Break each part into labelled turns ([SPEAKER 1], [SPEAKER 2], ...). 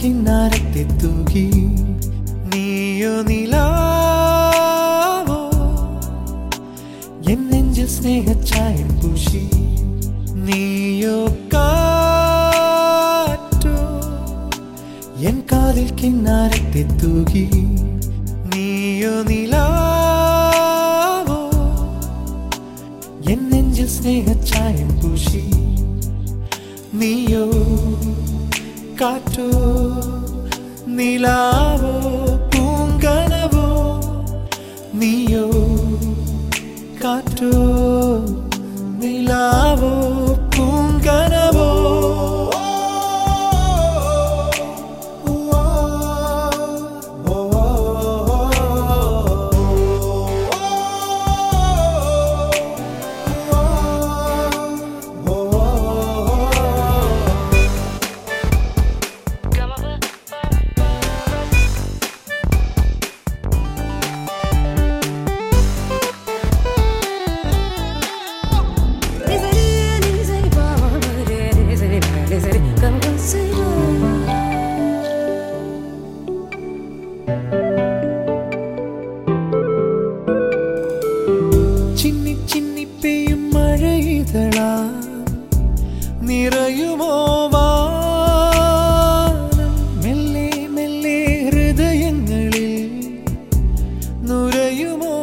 [SPEAKER 1] കിന്നാരത്തെ തൂകി നീയോ നിലാവോ എൻ നെഞ്ചിൽ സ്നേഹച്ചായം പൂശി നീയോ കാറ്റോ എൻ കാതിൽ കിന്നാരത്തെ തൂകി നീയോ നിലാവോ എൻ നെഞ്ചിൽ സ്നേഹച്ചായം പൂശി നീയോ കാറ്റോ നിലാവോ പൂങ്കനവോ നീയോ കാറ്റോ നിലാവോ പൂങ്കനവോ ചിന്നി ചിന്നി പെയ്യും മഴയിതളാ നിറയുമോ വാനം മെല്ലെ മെല്ലെ ഹൃദയങ്ങളിൽ നുരയുമോ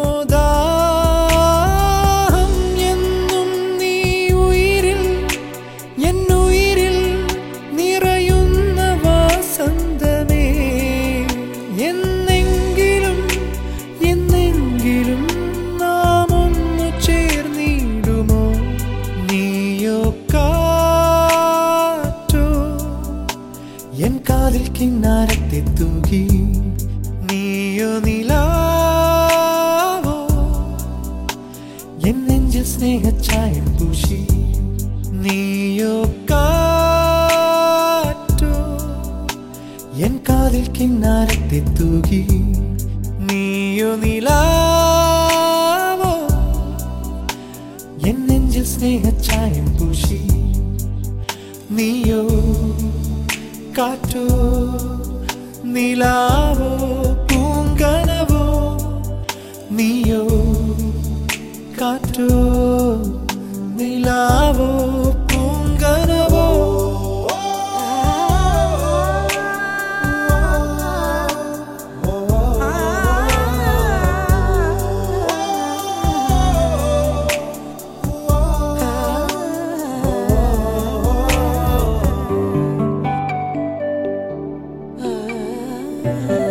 [SPEAKER 1] ദാഹം എന്നും നീ ഉയിരിൽ എന്നുയിരിൽ നിറയുന്ന വാസന്തമേ എന്നെങ്കിലും എന്നെങ്കിലും നാം ഒന്നു ചേർന്നിടുമോ നീയോ കാറ്റോ എൻ കാതിൽ കിന്നാരത്തെ തൂകി നീയോ നിലാവോ എൻ നെഞ്ചിൽ സ്നേഹച്ചായം പൂശി നീയോ കാറ്റോ എൻ കാതിൽ കിന്നാരത്തെ തൂകി നീയോ നിലാവോ എൻ നെഞ്ചിൽ സ്നേഹച്ചായം പൂശി നീയോ കാറ്റോ നിലാവോ പൂങ്കനവോ നീയോ കാറ്റോ നിലാവോ പൂങ്കനവോ
[SPEAKER 2] Ah